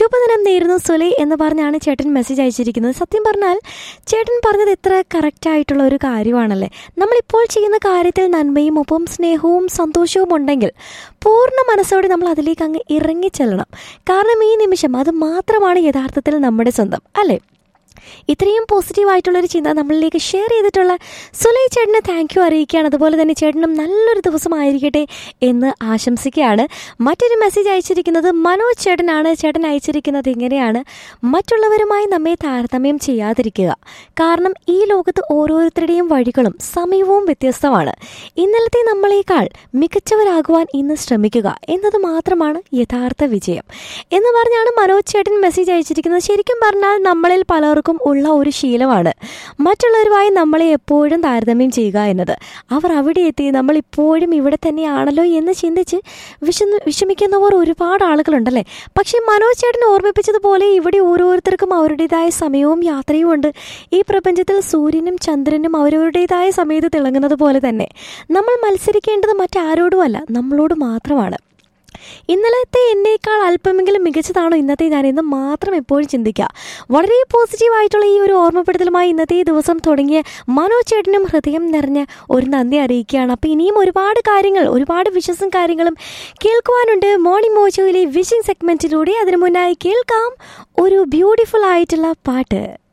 ശുഭദിനം നേരുന്നു സുലൈ എന്ന് പറഞ്ഞാണ് ചേട്ടൻ മെസ്സേജ് അയച്ചിരിക്കുന്നത് സത്യം പറഞ്ഞാൽ ചേട്ടൻ പറഞ്ഞത് എത്ര കറക്റ്റ് ആയിട്ടുള്ള ഒരു കാര്യമാണല്ലേ നമ്മളിപ്പോൾ ചെയ്യുന്ന കാര്യത്തിൽ നന്മയും ഒപ്പം സ്നേഹവും സന്തോഷവും ഉണ്ടെങ്കിൽ പൂർണ്ണ മനസ്സോടെ നമ്മൾ അതിലേക്ക് അങ്ങ് ഇറങ്ങിച്ചെല്ലണം കാരണം ഈ നിമിഷം അത് മാത്രമാണ് യഥാർത്ഥത്തിൽ നമ്മുടെ സ്വന്തം അല്ലേ ഇത്രയും പോസിറ്റീവായിട്ടുള്ളൊരു ചിന്ത നമ്മളിലേക്ക് ഷെയർ ചെയ്തിട്ടുള്ള സുലൈ ചേട്ടന് താങ്ക് യു അറിയിക്കുകയാണ് അതുപോലെ തന്നെ ചേട്ടനും നല്ലൊരു ദിവസമായിരിക്കട്ടെ എന്ന് ആശംസിക്കുകയാണ് മറ്റൊരു മെസ്സേജ് അയച്ചിരിക്കുന്നത് മനോജ് ചേട്ടനാണ് ചേട്ടൻ അയച്ചിരിക്കുന്നത് ഇങ്ങനെയാണ് മറ്റുള്ളവരുമായി നമ്മെ താരതമ്യം ചെയ്യാതിരിക്കുക കാരണം ഈ ലോകത്ത് ഓരോരുത്തരുടെയും വഴികളും സമയവും വ്യത്യസ്തമാണ് ഇന്നലത്തെ നമ്മളെക്കാൾ മികച്ചവരാകുവാൻ ഇന്ന് ശ്രമിക്കുക എന്നത് മാത്രമാണ് യഥാർത്ഥ വിജയം എന്ന് പറഞ്ഞാണ് മനോജ് ചേട്ടൻ മെസ്സേജ് അയച്ചിരിക്കുന്നത് ശരിക്കും പറഞ്ഞാൽ നമ്മളിൽ പലർക്കും ഉള്ള ഒരു ശീലമാണ് മറ്റുള്ളവരുമായി നമ്മളെ എപ്പോഴും താരതമ്യം ചെയ്യുക എന്നത് അവർ അവിടെ എത്തി നമ്മൾ ഇപ്പോഴും ഇവിടെ തന്നെയാണല്ലോ എന്ന് ചിന്തിച്ച് വിഷന്ന് വിഷമിക്കുന്നവർ ഒരുപാട് ആളുകളുണ്ടല്ലേ പക്ഷേ മനോജ് ചേട്ടൻ ഓർമ്മിപ്പിച്ചതുപോലെ ഇവിടെ ഓരോരുത്തർക്കും അവരുടേതായ സമയവും യാത്രയും ഉണ്ട് ഈ പ്രപഞ്ചത്തിൽ സൂര്യനും ചന്ദ്രനും അവരവരുടേതായ സമയത്ത് തിളങ്ങുന്നത് പോലെ തന്നെ നമ്മൾ മത്സരിക്കേണ്ടത് മറ്റാരോടുമല്ല നമ്മളോട് മാത്രമാണ് ഇന്നലത്തെ എന്നേക്കാൾ അല്പമെങ്കിലും മികച്ചതാണോ ഇന്നത്തെ ഞാൻ എന്ന് മാത്രം എപ്പോഴും ചിന്തിക്കുക വളരെ പോസിറ്റീവായിട്ടുള്ള ഈ ഒരു ഓർമ്മപ്പെടുത്തലുമായി ഇന്നത്തെ ദിവസം തുടങ്ങിയ മനോജ് ചേട്ടനും ഹൃദയം നിറഞ്ഞ ഒരു നന്ദി അറിയിക്കുകയാണ് അപ്പോൾ ഇനിയും ഒരുപാട് കാര്യങ്ങൾ ഒരുപാട് വിശ്വസം കാര്യങ്ങളും കേൾക്കുവാനുണ്ട് മോർണിംഗ് മോജോയിലെ വിഷിംഗ് സെഗ്മെൻറ്റിലൂടെ അതിനു മുന്നായി കേൾക്കാം ഒരു ബ്യൂട്ടിഫുൾ ആയിട്ടുള്ള പാട്ട്